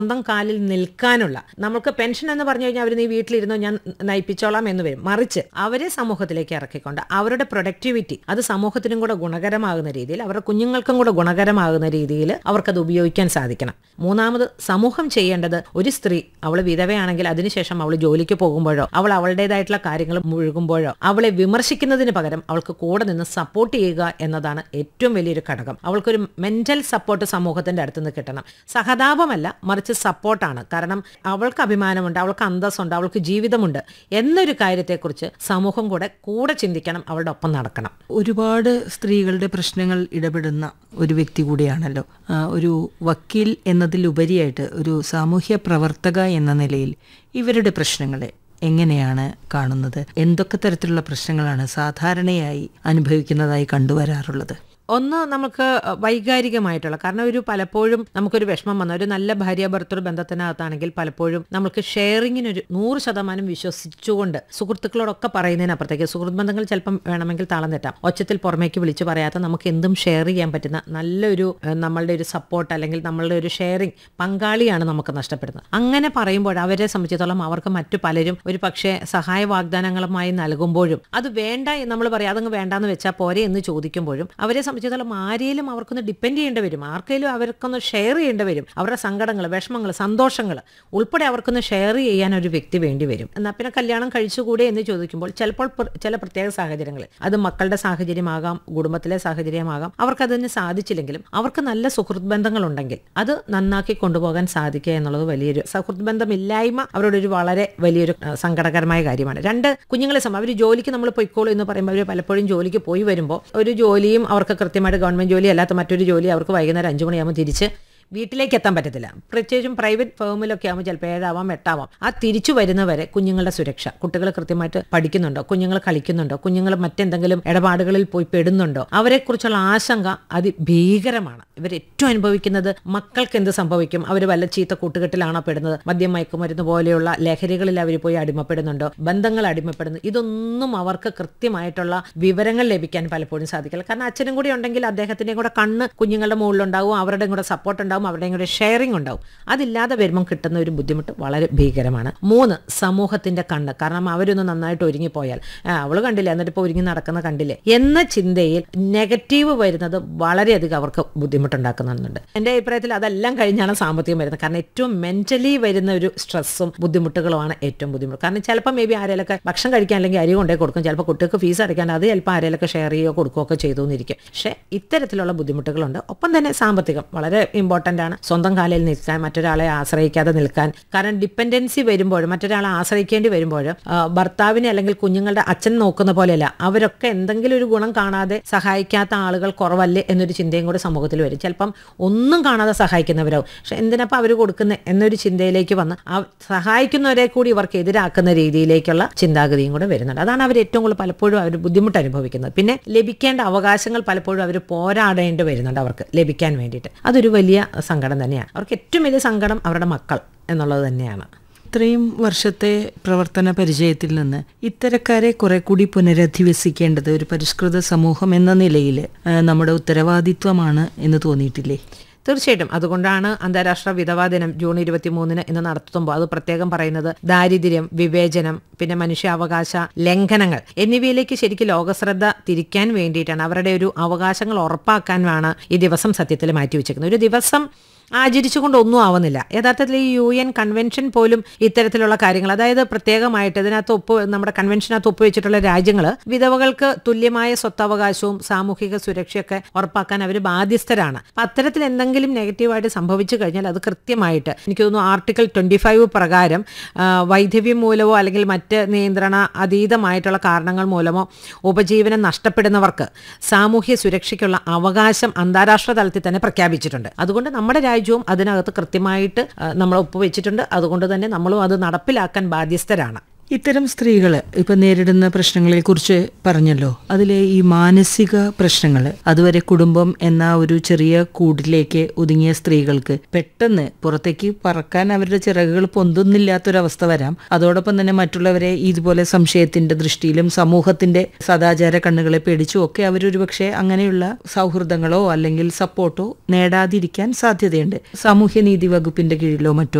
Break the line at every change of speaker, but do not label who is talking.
സ്വന്തം കാലിൽ നിൽക്കാനുള്ള നമുക്ക് പെൻഷൻ എന്ന് പറഞ്ഞു കഴിഞ്ഞാൽ അവർ നീ വീട്ടിലിരുന്നോ ഞാൻ നയിപ്പിച്ചോളാം എന്ന് വരും മറിച്ച് അവരെ സമൂഹത്തിലേക്ക് ഇറക്കിക്കൊണ്ട് അവരുടെ പ്രൊഡക്ടിവിറ്റി അത് സമൂഹത്തിനും കൂടെ ഗുണകരമാകുന്ന രീതിയിൽ അവരുടെ കുഞ്ഞുങ്ങൾക്കും കൂടെ ഗുണകരമാകുന്ന രീതിയിൽ അവർക്കത് ഉപയോഗിക്കാൻ സാധിക്കണം മൂന്നാമത് സമൂഹം ചെയ്യേണ്ടത് ഒരു സ്ത്രീ അവൾ വിധവയാണെങ്കിൽ അതിനുശേഷം അവൾ ജോലിക്ക് പോകുമ്പോഴോ അവൾ അവളുടേതായിട്ടുള്ള കാര്യങ്ങൾ മുഴുകുമ്പോഴോ അവളെ വിമർശിക്കുന്നതിന് പകരം അവൾക്ക് കൂടെ നിന്ന് സപ്പോർട്ട് ചെയ്യുക എന്നതാണ് ഏറ്റവും വലിയൊരു ഘടകം അവൾക്കൊരു മെന്റൽ സപ്പോർട്ട് സമൂഹത്തിന്റെ അടുത്ത് നിന്ന് കിട്ടണം സഹതാപമല്ല മറിച്ച് സപ്പോർട്ടാണ് കാരണം അവൾക്ക് അഭിമാനമുണ്ട് അവൾക്ക് അന്തസ്സുണ്ട് അവൾക്ക് ജീവിതമുണ്ട് എന്നൊരു കാര്യത്തെക്കുറിച്ച് സമൂഹം കൂടെ കൂടെ ചിന്തിക്കണം അവളുടെ ഒപ്പം നടക്കണം
ഒരുപാട് സ്ത്രീകളുടെ പ്രശ്നങ്ങൾ ഇടപെടുന്ന ഒരു വ്യക്തി കൂടിയാണല്ലോ ആ, ഒരു വക്കീൽ എന്നതിലുപരിയായിട്ട് ഒരു സാമൂഹ്യ പ്രവർത്തക എന്ന നിലയിൽ ഇവരുടെ പ്രശ്നങ്ങളെ എങ്ങനെയാണ് കാണുന്നത് എന്തൊക്കെ തരത്തിലുള്ള പ്രശ്നങ്ങളാണ് സാധാരണയായി അനുഭവിക്കുന്നതായി കണ്ടുവരാറുള്ളത്
ഒന്ന് നമുക്ക് വൈകാരികമായിട്ടുള്ള കാരണം ഒരു പലപ്പോഴും നമുക്കൊരു വിഷമം വന്ന ഒരു നല്ല ഭാര്യ ഭർത്തൃ ബന്ധത്തിനകത്താണെങ്കിൽ പലപ്പോഴും നമുക്ക് ഷെയറിങ്ങിനൊരു നൂറ് ശതമാനം വിശ്വസിച്ചുകൊണ്ട് സുഹൃത്തുക്കളോടൊക്കെ പറയുന്നതിനപ്പുറത്തേക്ക് സുഹൃത്ത് ബന്ധങ്ങൾ ചിലപ്പം വേണമെങ്കിൽ താളം തെറ്റാം ഒച്ചത്തിൽ പുറമേക്ക് വിളിച്ച് പറയാത്ത നമുക്ക് എന്തും ഷെയർ ചെയ്യാൻ പറ്റുന്ന നല്ലൊരു ഏഹ്, നമ്മളുടെ ഒരു സപ്പോർട്ട് അല്ലെങ്കിൽ നമ്മളുടെ ഒരു ഷെയറിങ് പങ്കാളിയാണ് നമുക്ക് നഷ്ടപ്പെടുന്നത് അങ്ങനെ പറയുമ്പോൾ അവരെ സംബന്ധിച്ചിടത്തോളം അവർക്ക് മറ്റു പലരും ഒരു പക്ഷേ സഹായ വാഗ്ദാനങ്ങളുമായി നൽകുമ്പോഴും അത് വേണ്ട എന്ന് നമ്മൾ പറയാം അതങ്ങ് വേണ്ടാന്ന് വെച്ചാൽ പോരെ എന്ന് ചോദിക്കുമ്പോഴും അവരെ സംബന്ധിച്ചിടത്തോളം ആരെയും അവർക്കൊന്ന് ഡിപ്പെൻഡ് ചെയ്യേണ്ടി വരും ആർക്കെങ്കിലും അവർക്കൊന്ന് ഷെയർ ചെയ്യേണ്ടി വരും അവരുടെ സങ്കടങ്ങൾ വിഷമങ്ങൾ സന്തോഷങ്ങൾ ഉൾപ്പെടെ അവർക്കൊന്ന് ഷെയർ ചെയ്യാൻ ഒരു വ്യക്തി വേണ്ടി വരും എന്നാൽ പിന്നെ കല്യാണം കഴിച്ചുകൂടെ എന്ന് ചോദിക്കുമ്പോൾ ചിലപ്പോൾ പ്ര- ചില പ്രത്യേക സാഹചര്യങ്ങളിൽ അത് മക്കളുടെ സാഹചര്യമാകാം കുടുംബത്തിലെ സാഹചര്യമാകാം അവർക്കതിന് സാധിച്ചില്ലെങ്കിലും അവർക്ക് നല്ല സുഹൃത്ത് ബന്ധങ്ങളുണ്ടെങ്കിൽ അത് നന്നാക്കി കൊണ്ടുപോകാൻ സാധിക്കുക എന്നുള്ളത് വലിയൊരു സുഹൃത്ത് ബന്ധമില്ലായ്മ അവരുടെ ഒരു വളരെ വലിയൊരു ആ, സങ്കടകരമായ കാര്യമാണ് രണ്ട് കുഞ്ഞുങ്ങളെ സംബന്ധിച്ച് അവർ ജോലിക്ക് നമ്മൾ പൊയ്ക്കോളൂ എന്ന് പറയുമ്പോൾ അവർ പലപ്പോഴും ജോലിക്ക് പോയി വരുമ്പോൾ ഒരു ജോലിയും അവർക്ക് കൃത്യമായിട്ട് ഗവൺമെന്റ് ജോലി അല്ലാത്ത മറ്റൊരു ജോലി അവർക്ക് വൈകുന്നേരം അഞ്ചു മണിയാകുമ്പോൾ തിരിച്ച് വീട്ടിലേക്ക് എത്താൻ പറ്റത്തില്ല പ്രത്യേകിച്ചും പ്രൈവറ്റ് ഫേമിലൊക്കെ ആകുമ്പോൾ ചിലപ്പോൾ ഏഴാവാം എട്ടാവാം ആ തിരിച്ചു വരുന്നവരെ കുഞ്ഞുങ്ങളുടെ സുരക്ഷ കുട്ടികൾ കൃത്യമായിട്ട് പഠിക്കുന്നുണ്ടോ കുഞ്ഞുങ്ങൾ കളിക്കുന്നുണ്ടോ കുഞ്ഞുങ്ങൾ മറ്റെന്തെങ്കിലും ഇടപാടുകളിൽ പോയി പെടുന്നുണ്ടോ അവരെക്കുറിച്ചുള്ള ആശങ്ക അതിഭീകരമാണ് ഇവർ ഏറ്റവും അനുഭവിക്കുന്നത് മക്കൾക്ക് എന്ത് സംഭവിക്കും അവർ വല്ല ചീത്ത കൂട്ടുകെട്ടിലാണോ പെടുന്നത് മദ്യം മയക്കുമരുന്ന് പോലെയുള്ള ലഹരികളിൽ അവർ പോയി അടിമപ്പെടുന്നുണ്ടോ ബന്ധങ്ങൾ അടിമപ്പെടുന്നു ഇതൊന്നും അവർക്ക് കൃത്യമായിട്ടുള്ള വിവരങ്ങൾ ലഭിക്കാൻ പലപ്പോഴും സാധിക്കില്ല കാരണം അച്ഛനും കൂടി ഉണ്ടെങ്കിൽ അദ്ദേഹത്തിൻ്റെയും കൂടെ കണ്ണ് കുഞ്ഞുങ്ങളുടെ മുകളിലുണ്ടാവും അവരുടെയും കൂടെ സപ്പോർട്ട് ഉണ്ടാവും അവരുടെയും കൂടെ ഷെയറിംഗ് ഉണ്ടാവും അതില്ലാതെ വരുമ്പം കിട്ടുന്ന ഒരു ബുദ്ധിമുട്ട് വളരെ ഭീകരമാണ് മൂന്ന് സമൂഹത്തിന്റെ കണ്ണ് കാരണം അവരൊന്ന് നന്നായിട്ട് ഒരുങ്ങിപ്പോയാൽ "ആ, അവള് കണ്ടില്ല എന്നിട്ട് ഇപ്പോൾ ഒരുങ്ങി നടക്കുന്ന കണ്ടില്ലേ എന്ന ചിന്തയിൽ നെഗറ്റീവ് വരുന്നത് വളരെയധികം അവർക്ക് ബുദ്ധിമുട്ടുണ്ടാക്കുന്നുണ്ട് എൻ്റെ അഭിപ്രായത്തിൽ അതെല്ലാം കഴിഞ്ഞാണ് സാമ്പത്തികം വരുന്നത് കാരണം ഏറ്റവും മെന്റലി വരുന്ന ഒരു സ്ട്രെസ്സും ബുദ്ധിമുട്ടുകളുമാണ് ഏറ്റവും ബുദ്ധിമുട്ട് കാരണം ചിലപ്പോൾ മേ ബി ആരെയൊക്കെ ഭക്ഷണം കഴിക്കാൻ അല്ലെങ്കിൽ അരി കൊണ്ടേ കൊടുക്കും ചിലപ്പോൾ കുട്ടികൾക്ക് ഫീസ് അടയ്ക്കാൻ അത് ചിലപ്പോൾ ആരെയൊക്കെ ഷെയർ ചെയ്യുകയോ കൊടുക്കുകയോ ഒക്കെ ചെയ്തു എന്നിരിക്കും പക്ഷേ ഇത്തരത്തിലുള്ള ബുദ്ധിമുട്ടുകളുണ്ട് ഒപ്പം തന്നെ സാമ്പത്തികം വളരെ ഇമ്പോർട്ടൻ്റ് ആണ് സ്വന്തം കാലിൽ നിൽക്കാൻ മറ്റൊരാളെ ആശ്രയിക്കാതെ നിൽക്കാൻ കാരണം ഡിപ്പെൻഡൻസി വരുമ്പോൾ മറ്റൊരാളെ ആശ്രയിക്കേണ്ടി വരുമ്പോൾ ആ, ഭർത്താവിനെ അല്ലെങ്കിൽ കുഞ്ഞുങ്ങളുടെ അച്ഛൻ നോക്കുന്ന പോലെയല്ല അവരൊക്കെ എന്തെങ്കിലും ഒരു ഗുണം കാണാതെ സഹായിക്കാത്ത ആളുകൾ കുറവല്ലേ എന്നൊരു ചിന്തയും കൂടി സമൂഹത്തിൽ വരും ചിലപ്പം ഒന്നും കാണാതെ സഹായിക്കുന്നവരാവും പക്ഷെ എന്തിനപ്പം അവർ കൊടുക്കുന്നത് എന്നൊരു ചിന്തയിലേക്ക് വന്ന് ആ സഹായിക്കുന്നവരെ കൂടി ഇവർക്ക് എതിരാക്കുന്ന രീതിയിലേക്കുള്ള ചിന്താഗതിയും കൂടെ വരുന്നുണ്ട് അതാണ് അവർ ഏറ്റവും കൂടുതൽ പലപ്പോഴും അവർ ബുദ്ധിമുട്ട് അനുഭവിക്കുന്നത് പിന്നെ ലഭിക്കേണ്ട അവകാശങ്ങൾ പലപ്പോഴും അവർ പോരാടേണ്ടി വരുന്നുണ്ട് അവർക്ക് ലഭിക്കാൻ വേണ്ടിയിട്ട് അതൊരു വലിയ സങ്കടം തന്നെയാണ് അവർക്ക് ഏറ്റവും വലിയ സങ്കടം അവരുടെ മക്കൾ എന്നുള്ളത് തന്നെയാണ്
ഇത്രയും വർഷത്തെ പ്രവർത്തന പരിചയത്തിൽ നിന്ന് ഇത്തരക്കാരെ കുറെ കൂടി പുനരധിവസിക്കേണ്ടത് ഒരു പരിഷ്കൃത സമൂഹം എന്ന നിലയിൽ ആ, നമ്മുടെ ഉത്തരവാദിത്വമാണ് എന്ന് തോന്നിയിട്ടില്ലേ
തീർച്ചയായിട്ടും അതുകൊണ്ടാണ് അന്താരാഷ്ട്ര വിധവാ ദിനം ജൂൺ ഇരുപത്തി മൂന്നിന് ഇന്ന് നടത്തുമ്പോൾ അത് പ്രത്യേകം പറയുന്നത് ദാരിദ്ര്യം വിവേചനം പിന്നെ മനുഷ്യാവകാശ ലംഘനങ്ങൾ എന്നിവയിലേക്ക് ശരിക്കും ലോകശ്രദ്ധ തിരിക്കാൻ വേണ്ടിയിട്ടാണ് അവരുടെ ഒരു അവകാശങ്ങൾ ഉറപ്പാക്കാനാണ് ഈ ദിവസം സത്യത്തിൽ മാറ്റിവെച്ചിരിക്കുന്നത് ഒരു ദിവസം ആചരിച്ചുകൊണ്ട് ഒന്നും ആവുന്നില്ല യഥാർത്ഥത്തിൽ ഈ യു എൻ കൺവെൻഷൻ പോലും ഇത്തരത്തിലുള്ള കാര്യങ്ങൾ അതായത് പ്രത്യേകമായിട്ട് ഇതിനകത്ത് ഒപ്പ് നമ്മുടെ കൺവെൻഷനകത്ത് ഒപ്പുവെച്ചിട്ടുള്ള രാജ്യങ്ങൾ വിധവകൾക്ക് തുല്യമായ സ്വത്തവകാശവും സാമൂഹിക സുരക്ഷയൊക്കെ ഉറപ്പാക്കാൻ അവർ ബാധ്യസ്ഥരാണ് അപ്പൊ അത്തരത്തിൽ എന്തെങ്കിലും നെഗറ്റീവായിട്ട് സംഭവിച്ചു കഴിഞ്ഞാൽ അത് കൃത്യമായിട്ട് എനിക്ക് തോന്നുന്നു ആർട്ടിക്കിൾ ട്വന്റി ഫൈവ് പ്രകാരം ആ, വൈധവ്യം മൂലമോ അല്ലെങ്കിൽ മറ്റ് നിയന്ത്രണ അതീതമായിട്ടുള്ള കാരണങ്ങൾ മൂലമോ ഉപജീവനം നഷ്ടപ്പെടുന്നവർക്ക് സാമൂഹ്യ സുരക്ഷയ്ക്കുള്ള അവകാശം അന്താരാഷ്ട്ര തലത്തിൽ തന്നെ പ്രഖ്യാപിച്ചിട്ടുണ്ട് അതുകൊണ്ട് നമ്മുടെ രാജ്യവും അതിനകത്ത് കൃത്യമായിട്ട് ആ, നമ്മൾ ഒപ്പുവെച്ചിട്ടുണ്ട് അതുകൊണ്ട് തന്നെ നമ്മളും അത് നടപ്പിലാക്കാൻ ബാധ്യസ്ഥരാണ്
ഇത്തരം സ്ത്രീകൾ ഇപ്പൊ നേരിടുന്ന പ്രശ്നങ്ങളെ കുറിച്ച് പറഞ്ഞല്ലോ അതിലെ ഈ മാനസിക പ്രശ്നങ്ങൾ അതുവരെ കുടുംബം എന്ന ഒരു ചെറിയ കൂടിലേക്ക് ഒതുങ്ങിയ സ്ത്രീകൾക്ക് പെട്ടെന്ന് പുറത്തേക്ക് പറക്കാൻ അവരുടെ ചിറകുകൾ പൊന്തുന്നില്ലാത്തൊരവസ്ഥ വരാം അതോടൊപ്പം തന്നെ മറ്റുള്ളവരെ ഇതുപോലെ സംശയത്തിന്റെ ദൃഷ്ടിയിലും സമൂഹത്തിന്റെ സദാചാര കണ്ണുകളെ പേടിച്ചും ഒക്കെ അവരൊരു പക്ഷേ അങ്ങനെയുള്ള സൗഹൃദങ്ങളോ അല്ലെങ്കിൽ സപ്പോർട്ടോ നേടാതിരിക്കാൻ സാധ്യതയുണ്ട് സാമൂഹ്യനീതി വകുപ്പിന്റെ കീഴിലോ മറ്റോ